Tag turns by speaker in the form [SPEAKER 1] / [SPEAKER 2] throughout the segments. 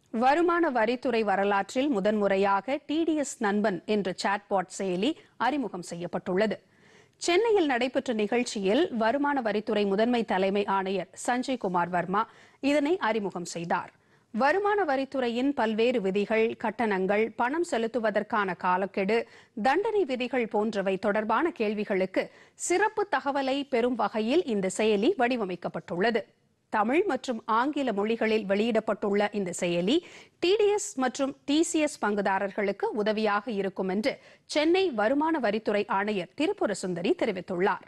[SPEAKER 1] வருமான வரித்துறை வரலாற்றில் முதன்முறையாக டிடிஎஸ் நண்பன் என்ற சாட்பாட் செயலி அறிமுகம் செய்யப்பட்டுள்ளது சென்னையில் நடைபெற்ற நிகழ்ச்சியில் வருமான வரித்துறை முதன்மை தலைமை ஆணையர் சஞ்சய் குமார் வர்மா இதனை அறிமுகம் செய்தார் வருமான வரித்துறையின் பல்வேறு விதிகள் கட்டணங்கள் பணம் செலுத்துவதற்கான காலக்கெடு தண்டனை விதிகள் போன்றவை தொடர்பான கேள்விகளுக்கு சிறப்பு தகவலை பெறும் வகையில் இந்த செயலி வடிவமைக்கப்பட்டுள்ளது தமிழ் மற்றும் ஆங்கில மொழிகளில் வெளியிடப்பட்டுள்ள இந்த செயலி டிடிஎஸ் மற்றும் டிசிஎஸ் பங்குதாரர்களுக்கு உதவியாக இருக்கும் என்று சென்னை வருமான வரித்துறை ஆணையர் திருப்புர சுந்தரி தெரிவித்துள்ளார்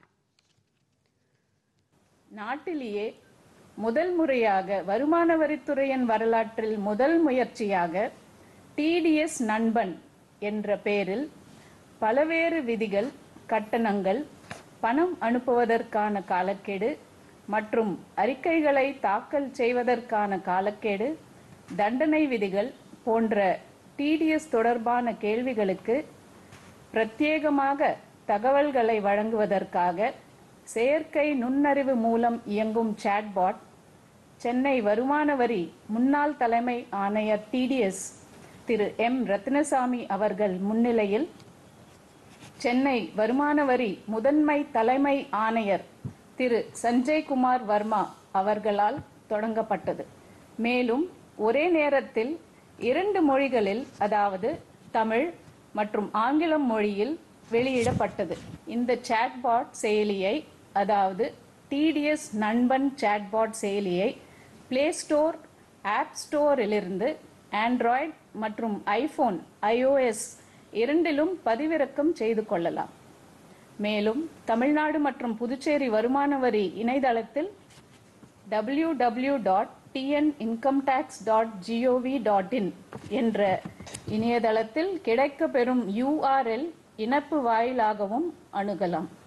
[SPEAKER 2] நாட்டிலேயே முதல் முறையாக வருமான வரித்துறையின் வரலாற்றில் முதல் முயற்சியாக டிடிஎஸ் நண்பன் என்ற பெயரில் பலவேறு விதிகள் கட்டணங்கள் பணம் அனுப்புவதற்கான காலக்கெடு மற்றும் அறிக்கைகளை தாக்கல் செய்வதற்கான காலக்கெடு தண்டனை விதிகள் போன்ற டிடிஎஸ் தொடர்பான கேள்விகளுக்கு பிரத்யேகமாக தகவல்களை வழங்குவதற்காக செயற்கை நுண்ணறிவு மூலம் இயங்கும் சாட்பாட் சென்னை வருமான வரி முன்னாள் தலைமை ஆணையர் டிடிஎஸ் திரு எம் ரத்னசாமி அவர்கள் முன்னிலையில் சென்னை வருமான வரி முதன்மை தலைமை ஆணையர் திரு சஞ்சய் குமார் வர்மா அவர்களால் தொடங்கப்பட்டது மேலும் ஒரே நேரத்தில் இரண்டு மொழிகளில் அதாவது தமிழ் மற்றும் ஆங்கிலம் மொழியில் வெளியிடப்பட்டது இந்த சாட்பாட் செயலியை அதாவது டிடிஎஸ் நண்பன் சாட்பாட் செயலியை பிளே ஸ்டோர் ஆப் ஸ்டோரிலிருந்து ஆண்ட்ராய்டு மற்றும் ஐபோன் ஐஓஎஸ் இரண்டிலும் பதிவிறக்கம் செய்து கொள்ளலாம் மேலும் தமிழ்நாடு மற்றும் புதுச்சேரி வருமான வரி இணையதளத்தில் W W dot TN income tax dot GOV dot in என்ற இணையதளத்தில் கிடைக்கப்பெறும் யூஆர்எல் இணைப்பு வாயிலாகவும் அணுகலாம்